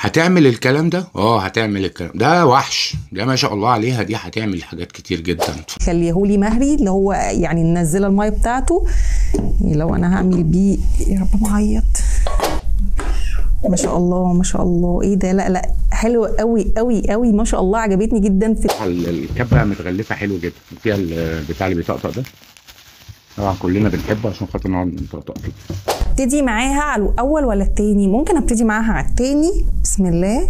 هتعمل الكلام ده اه هتعمل الكلام ده وحش ده ما شاء الله عليها دي هتعمل حاجات كتير جدا خليهولي مهري اللي هو يعني ننزله الميه بتاعته لو انا هعمل بيه يا رب معيط ما شاء الله ما شاء الله ايه ده لا لا حلو قوي قوي قوي ما شاء الله عجبتني جدا في ال- الكبه متغلفه حلو جدا فيها البتاع اللي بيطقطق ده طبعا كلنا بنحبه عشان خاطر نقعد نطقطق فيه ابتدي معاها على الاول ولا التاني ممكن ابتدي معاها على التاني بسم الله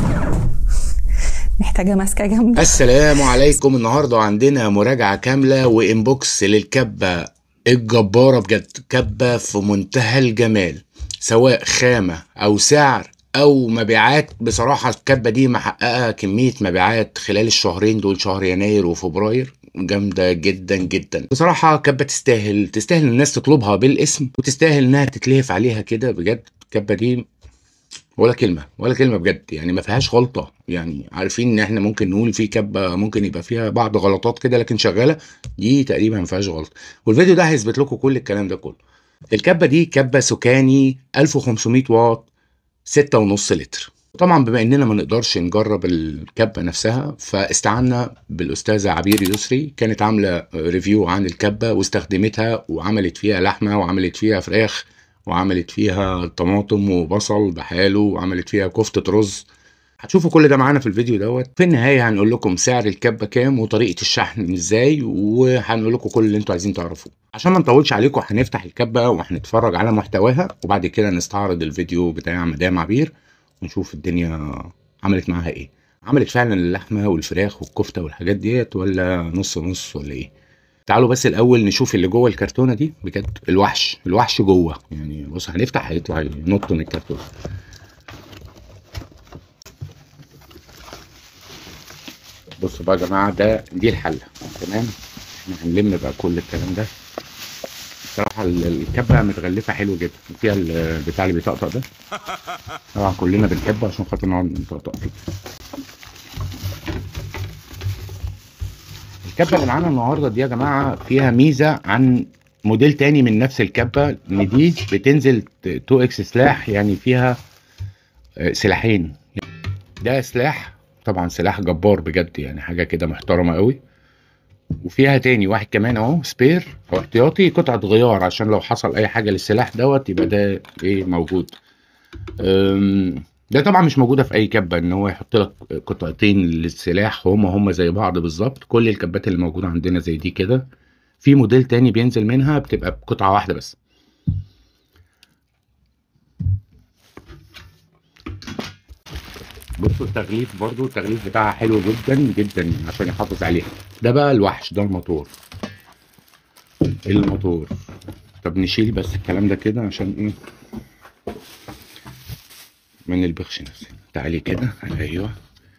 محتاجه ماسكه جامده السلام عليكم النهارده عندنا مراجعه كامله وانبوكس للكبه الجباره بجد كبه في منتهى الجمال سواء خامه او سعر او مبيعات بصراحه الكبه دي محققه كميه مبيعات خلال الشهرين دول شهر يناير وفبراير جامده جدا جدا بصراحه كبه تستاهل تستاهل الناس تطلبها بالاسم وتستاهل انها تتلهف عليها كده بجد الكبه دي ولا كلمه ولا كلمه بجد يعني ما فيهاش غلطه يعني عارفين ان احنا ممكن نقول في كبه ممكن يبقى فيها بعض غلطات كده لكن شغاله دي تقريبا ما فيهاش غلطه والفيديو ده هيثبت لكم كل الكلام ده كله الكبه دي كبه سكاني 1500 واط 6.5 لتر طبعا بما اننا ما نقدرش نجرب الكبه نفسها فاستعنا بالاستاذه عبير يسري كانت عامله ريفيو عن الكبه واستخدمتها وعملت فيها لحمه وعملت فيها فراخ وعملت فيها طماطم وبصل بحاله وعملت فيها كفتة رز هتشوفوا كل ده معانا في الفيديو دوت في النهاية هنقول لكم سعر الكبة كام وطريقة الشحن ازاي وهنقول لكم كل اللي انتوا عايزين تعرفوه عشان ما نطولش عليكم هنفتح الكبة وهنتفرج على محتواها وبعد كده نستعرض الفيديو بتاع مدام عبير ونشوف الدنيا عملت معاها ايه عملت فعلا اللحمة والفراخ والكفتة والحاجات ديت ولا نص نص ولا ايه تعالوا بس الاول نشوف اللي جوه الكرتونه دي بجد الوحش الوحش جوه يعني بص هنفتح هيطلع ينط من الكرتونه بصوا بقى يا جماعه ده دي الحله تمام احنا هنلم بقى كل الكلام ده بصراحه ال- الكبه متغلفه حلو جدا فيها البتاع اللي بيطقطق ده طبعا كلنا بنحبه عشان خاطر نقعد نطقطق فيه الكبه اللي معانا النهارده دي يا جماعه فيها ميزه عن موديل تاني من نفس الكبه ان دي بتنزل 2 اكس سلاح يعني فيها آه، سلاحين ده سلاح طبعا سلاح جبار بجد يعني حاجه كده محترمه قوي وفيها تاني واحد كمان اهو سبير او احتياطي قطعه غيار عشان لو حصل اي حاجه للسلاح دوت يبقى ده ايه موجود أم، ده طبعا مش موجوده في اي كبه ان هو يحط لك قطعتين للسلاح هما هما زي بعض بالظبط كل الكبات اللي موجوده عندنا زي دي كده في موديل تاني بينزل منها بتبقى بقطعه واحده بس بصوا التغليف برضو التغليف بتاعها حلو جدا جدا عشان يحافظ عليها ده بقى الوحش ده الموتور الموتور طب نشيل بس الكلام ده كده عشان ايه من البخش نفسه تعالي كده ايوه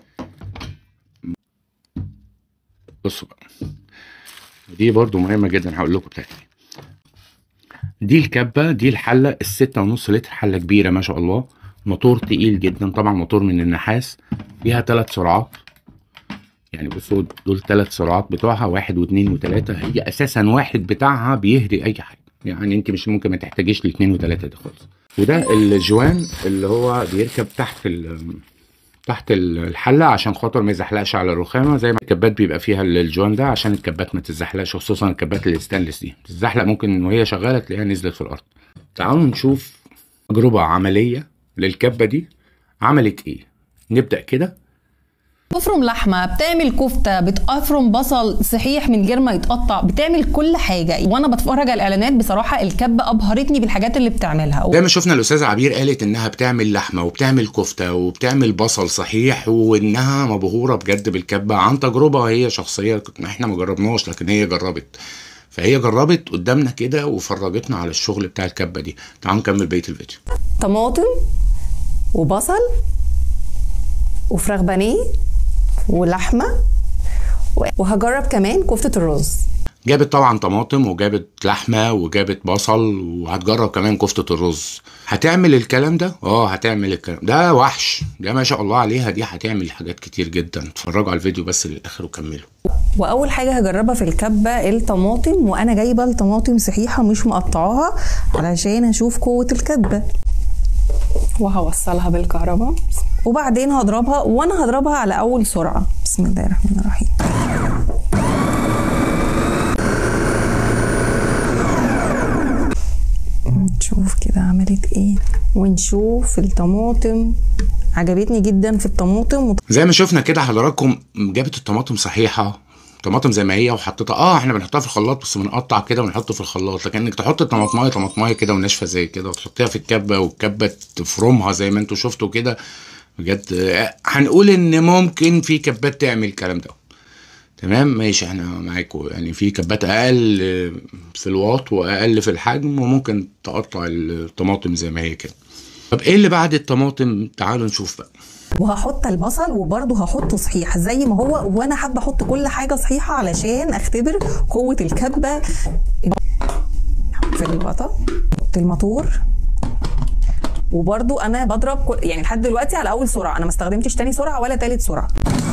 بصوا بقى دي برضو مهمة جدا هقول لكم بتاعتي دي الكبة دي الحلة الستة ونص لتر حلة كبيرة ما شاء الله موتور تقيل جدا طبعا موتور من النحاس فيها ثلاث سرعات يعني بصوا دول ثلاث سرعات بتوعها واحد واثنين وثلاثة هي اساسا واحد بتاعها بيهري اي حاجة يعني انت مش ممكن ما تحتاجيش الاثنين وثلاثة دي خالص وده الجوان اللي هو بيركب تحت ال تحت الحلة عشان خاطر ما يزحلقش على الرخامة زي ما الكبات بيبقى فيها الجوان ده عشان الكبات ما تتزحلقش خصوصا الكبات الستانلس دي تتزحلق ممكن وهي شغالة تلاقيها نزلت في الأرض تعالوا نشوف تجربة عملية للكبة دي عملت ايه نبدأ كده بتفرم لحمه بتعمل كفته بتفرم بصل صحيح من غير ما يتقطع بتعمل كل حاجه وانا بتفرج على الاعلانات بصراحه الكبه ابهرتني بالحاجات اللي بتعملها زي ما شفنا الاستاذه عبير قالت انها بتعمل لحمه وبتعمل كفته وبتعمل بصل صحيح وانها مبهوره بجد بالكبه عن تجربه هي شخصيه كنا احنا ما جربناش لكن هي جربت فهي جربت قدامنا كده وفرجتنا على الشغل بتاع الكبه دي تعالوا نكمل بقيه الفيديو طماطم وبصل وفراخ بانيه ولحمه وهجرب كمان كفته الرز جابت طبعا طماطم وجابت لحمه وجابت بصل وهتجرب كمان كفته الرز هتعمل الكلام ده اه هتعمل الكلام ده وحش ده ما شاء الله عليها دي هتعمل حاجات كتير جدا اتفرجوا على الفيديو بس للاخر وكملوا واول حاجه هجربها في الكبه الطماطم وانا جايبه الطماطم صحيحه مش مقطعاها علشان اشوف قوه الكبه وهوصلها بالكهرباء وبعدين هضربها وانا هضربها على اول سرعه بسم الله الرحمن الرحيم نشوف كده عملت ايه ونشوف الطماطم عجبتني جدا في الطماطم زي ما شفنا كده حضراتكم جابت الطماطم صحيحه طماطم زي ما هي وحطيتها اه احنا بنحطها في الخلاط بس بنقطع كده ونحطه في الخلاط لكن انك تحط الطماطمايه طماطمايه كده وناشفه زي كده وتحطيها في الكبه والكبه تفرمها زي ما انتوا شفتوا كده بجد آه، هنقول ان ممكن في كبات تعمل الكلام ده تمام ماشي احنا معاكم يعني في كبات اقل في الواط واقل في الحجم وممكن تقطع الطماطم زي ما هي كده طب ايه اللي بعد الطماطم تعالوا نشوف بقى وهحط البصل وبرده هحطه صحيح زي ما هو وانا حابه احط كل حاجه صحيحه علشان اختبر قوه الكبه في الغطا حط الماتور وبرده انا بضرب كل يعني لحد دلوقتي على اول سرعه انا ما استخدمتش تاني سرعه ولا تالت سرعه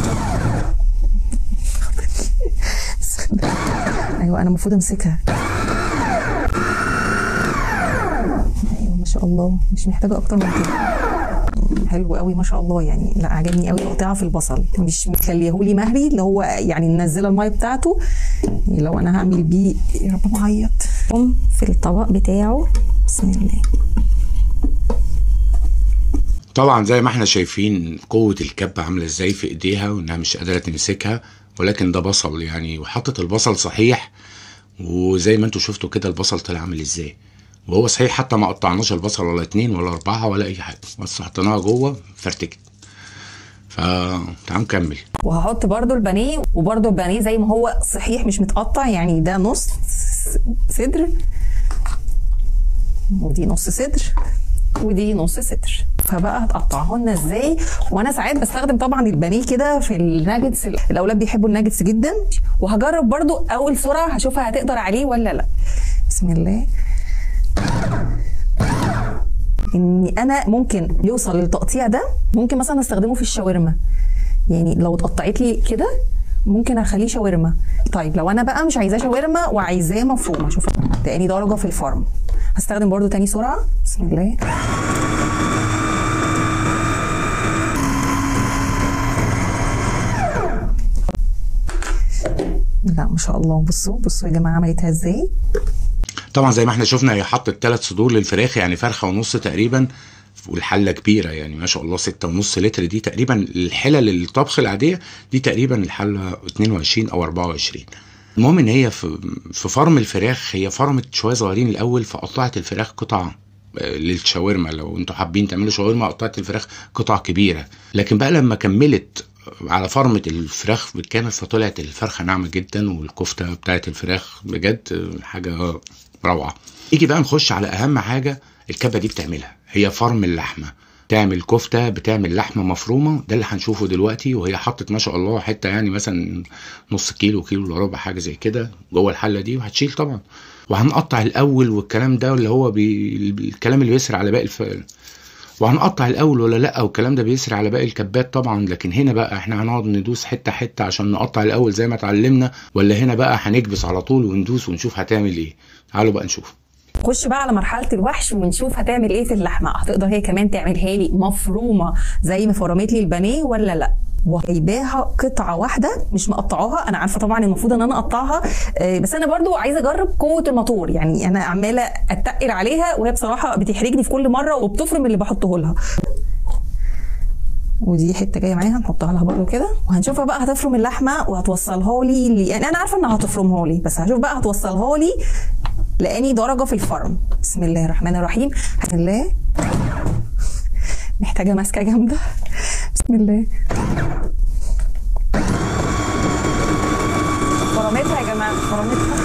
ايوه انا المفروض امسكها ايوه ما شاء الله مش محتاجه اكتر من كده حلو قوي ما شاء الله يعني لا عجبني قوي تقطيعها في البصل مش مخليهولي مهري اللي هو يعني منزله الميه بتاعته يعني لو انا هعمل بيه يا رب معيط في الطبق بتاعه بسم الله طبعا زي ما احنا شايفين قوة الكبة عاملة ازاي في ايديها وانها مش قادرة تمسكها ولكن ده بصل يعني وحطت البصل صحيح وزي ما انتوا شفتوا كده البصل طلع عامل ازاي وهو صحيح حتى ما قطعناش البصل ولا اتنين ولا اربعة ولا اي حاجة بس حطيناها جوه فرتكت فتعال نكمل وهحط برضو البانيه وبرضو البانيه زي ما هو صحيح مش متقطع يعني ده نص صدر ودي نص صدر ودي نص صدر فبقى هتقطعه لنا ازاي وانا ساعات بستخدم طبعا البانيه كده في الناجتس الاولاد بيحبوا الناجتس جدا وهجرب برضو اول سرعه هشوفها هتقدر عليه ولا لا بسم الله اني انا ممكن يوصل للتقطيع ده ممكن مثلا استخدمه في الشاورما يعني لو اتقطعت لي كده ممكن اخليه شاورما طيب لو انا بقى مش عايزاه شاورما وعايزاه مفرومه شوف تاني درجه في الفرن هستخدم برضو تاني سرعه بسم الله لا ما شاء الله بصوا بصوا يا جماعه عملتها ازاي طبعا زي ما احنا شفنا هي حطت ثلاث صدور للفراخ يعني فرخه ونص تقريبا والحله كبيره يعني ما شاء الله ستة ونص لتر دي تقريبا الحلل الطبخ العاديه دي تقريبا الحله 22 او 24 المهم ان هي في في فرم الفراخ هي فرمت شويه صغيرين الاول فقطعت الفراخ قطع للشاورما لو انتوا حابين تعملوا شاورما قطعت الفراخ قطع كبيره لكن بقى لما كملت على فرمة الفراخ بالكامل فطلعت الفرخة ناعمة جدا والكفتة بتاعت الفراخ بجد حاجة روعة يجي بقى نخش على أهم حاجة الكبة دي بتعملها هي فرم اللحمة تعمل كفتة بتعمل لحمة مفرومة ده اللي هنشوفه دلوقتي وهي حطت ما شاء الله حتة يعني مثلا نص كيلو كيلو الا ربع حاجة زي كده جوه الحلة دي وهتشيل طبعا وهنقطع الأول والكلام ده اللي هو بي... الكلام اللي بيسري على باقي الف... وهنقطع الاول ولا لا والكلام ده بيسري على باقي الكبات طبعا لكن هنا بقى احنا هنقعد ندوس حته حته عشان نقطع الاول زي ما اتعلمنا ولا هنا بقى هنكبس على طول وندوس ونشوف هتعمل ايه تعالوا بقى نشوف خش بقى على مرحله الوحش ونشوف هتعمل ايه في اللحمه هتقدر هي كمان تعملها لي مفرومه زي ما فرمت لي البانيه ولا لا وجايباها قطعه واحده مش مقطعاها انا عارفه طبعا المفروض ان انا اقطعها بس انا برضو عايزه اجرب قوه الموتور يعني انا عماله اتقل عليها وهي بصراحه بتحرجني في كل مره وبتفرم اللي بحطه لها ودي حته جايه معاها نحطها لها برضو كده وهنشوفها بقى هتفرم اللحمه وهتوصلها لي يعني انا عارفه انها هتفرمها لي بس هشوف بقى هتوصلها لي لاني درجه في الفرم بسم الله الرحمن الرحيم بسم الله محتاجه ماسكه جامده بسم الله فرمتها يا جماعه فرمتها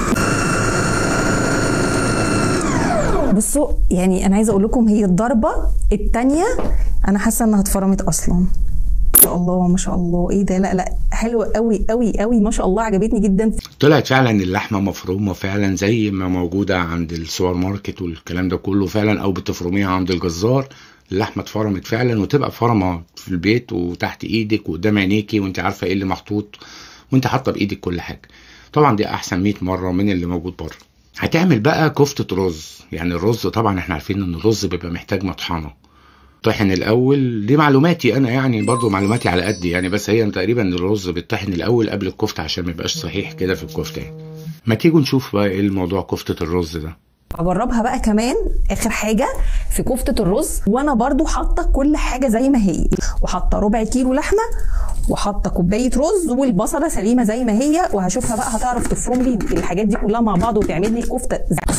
بصوا يعني انا عايزه اقول لكم هي الضربه الثانيه انا حاسه انها اتفرمت اصلا ما شاء الله ما شاء الله ايه ده لا لا حلوه قوي قوي قوي ما شاء الله عجبتني جدا طلعت فعلا اللحمه مفرومه فعلا زي ما موجوده عند السوبر ماركت والكلام ده كله فعلا او بتفرميها عند الجزار اللحمه اتفرمت فعلا وتبقى فرمه في البيت وتحت ايدك وقدام عينيكي وانت عارفه ايه اللي محطوط وانت حاطه بايدك كل حاجه طبعا دي احسن 100 مره من اللي موجود بره هتعمل بقى كفته رز يعني الرز طبعا احنا عارفين ان الرز بيبقى محتاج مطحنه طحن الاول دي معلوماتي انا يعني برضو معلوماتي على قد يعني بس هي تقريبا الرز بيطحن الاول قبل الكفته عشان ما يبقاش صحيح كده في الكفته يعني. ما تيجوا نشوف بقى ايه الموضوع كفته الرز ده اجربها بقى كمان اخر حاجه في كفته الرز وانا برضو حاطه كل حاجه زي ما هي وحاطه ربع كيلو لحمه وحاطه كوبايه رز والبصله سليمه زي ما هي وهشوفها بقى هتعرف تفرم لي الحاجات دي كلها مع بعض وتعمل لي كفته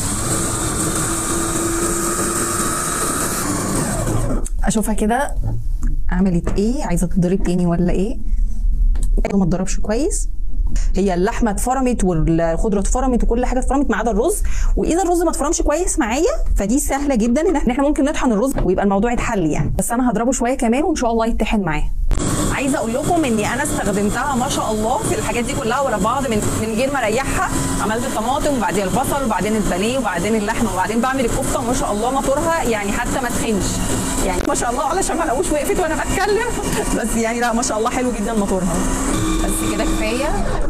اشوفها كده عملت ايه عايزه تضرب تاني ولا ايه ما تضربش كويس هي اللحمه اتفرمت والخضره اتفرمت وكل حاجه اتفرمت ما عدا الرز واذا الرز ما اتفرمش كويس معايا فدي سهله جدا ان احنا ممكن نطحن الرز ويبقى الموضوع يتحل يعني بس انا هضربه شويه كمان وان شاء الله يتحن معاه عايزه اقول لكم اني انا استخدمتها ما شاء الله في الحاجات دي كلها ورا بعض من من غير ما اريحها عملت الطماطم وبعدين البصل وبعدين البانيه وبعدين اللحمه وبعدين بعمل الكفته وما شاء الله موتورها يعني حتى ما تخنش يعني ما شاء الله علشان ما الاقوش وقفت وانا بتكلم بس يعني لا ما شاء الله حلو جدا موتورها بس كده كفايه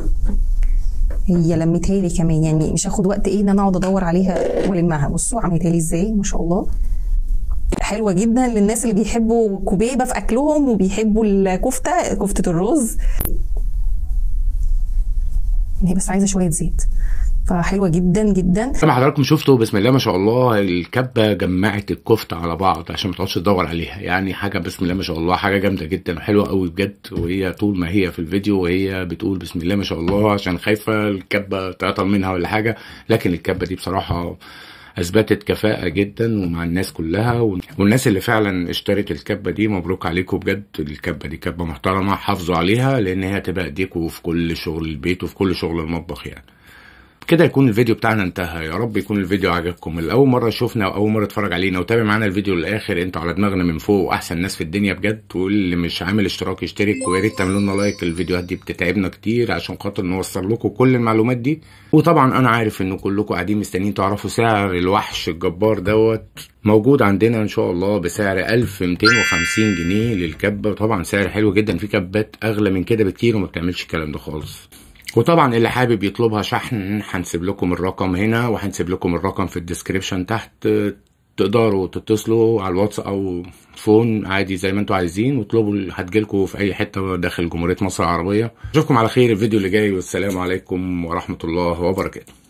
هي لمتها لي كمان يعني مش هاخد وقت ايه ان انا اقعد ادور عليها والمها بصوا عملتها لي ازاي ما شاء الله حلوه جدا للناس اللي بيحبوا كوبيبه في اكلهم وبيحبوا الكفته كفته الرز هي بس عايزه شويه زيت فحلوه جدا جدا زي ما حضراتكم شفتوا بسم الله ما شاء الله الكبه جمعت الكفته على بعض عشان ما تقعدش تدور عليها يعني حاجه بسم الله ما شاء الله حاجه جامده جدا وحلوه قوي بجد وهي طول ما هي في الفيديو وهي بتقول بسم الله ما شاء الله عشان خايفه الكبه تعطل منها ولا حاجه لكن الكبه دي بصراحه اثبتت كفاءه جدا ومع الناس كلها والناس اللي فعلا اشترت الكبه دي مبروك عليكم بجد الكبه دي كبه محترمه حافظوا عليها لان هي تبقى ايديكم في كل شغل البيت وفي كل شغل المطبخ يعني كده يكون الفيديو بتاعنا انتهى يا رب يكون الفيديو عجبكم الاول مره شوفنا واول مره اتفرج علينا وتابع معانا الفيديو للاخر انتوا على دماغنا من فوق واحسن ناس في الدنيا بجد واللي مش عامل اشتراك يشترك ويا ريت تعملوا لنا لايك الفيديوهات دي بتتعبنا كتير عشان خاطر نوصل لكم كل المعلومات دي وطبعا انا عارف ان كلكم قاعدين مستنيين تعرفوا سعر الوحش الجبار دوت موجود عندنا ان شاء الله بسعر 1250 جنيه للكبه طبعا سعر حلو جدا في كبات اغلى من كده بكتير وما بتعملش الكلام ده خالص وطبعا اللي حابب يطلبها شحن هنسيب لكم الرقم هنا وهنسيب لكم الرقم في الديسكريبشن تحت تقدروا تتصلوا على الواتس او فون عادي زي ما انتوا عايزين واطلبوا هتجيلكم في اي حته داخل جمهوريه مصر العربيه اشوفكم على خير الفيديو اللي جاي والسلام عليكم ورحمه الله وبركاته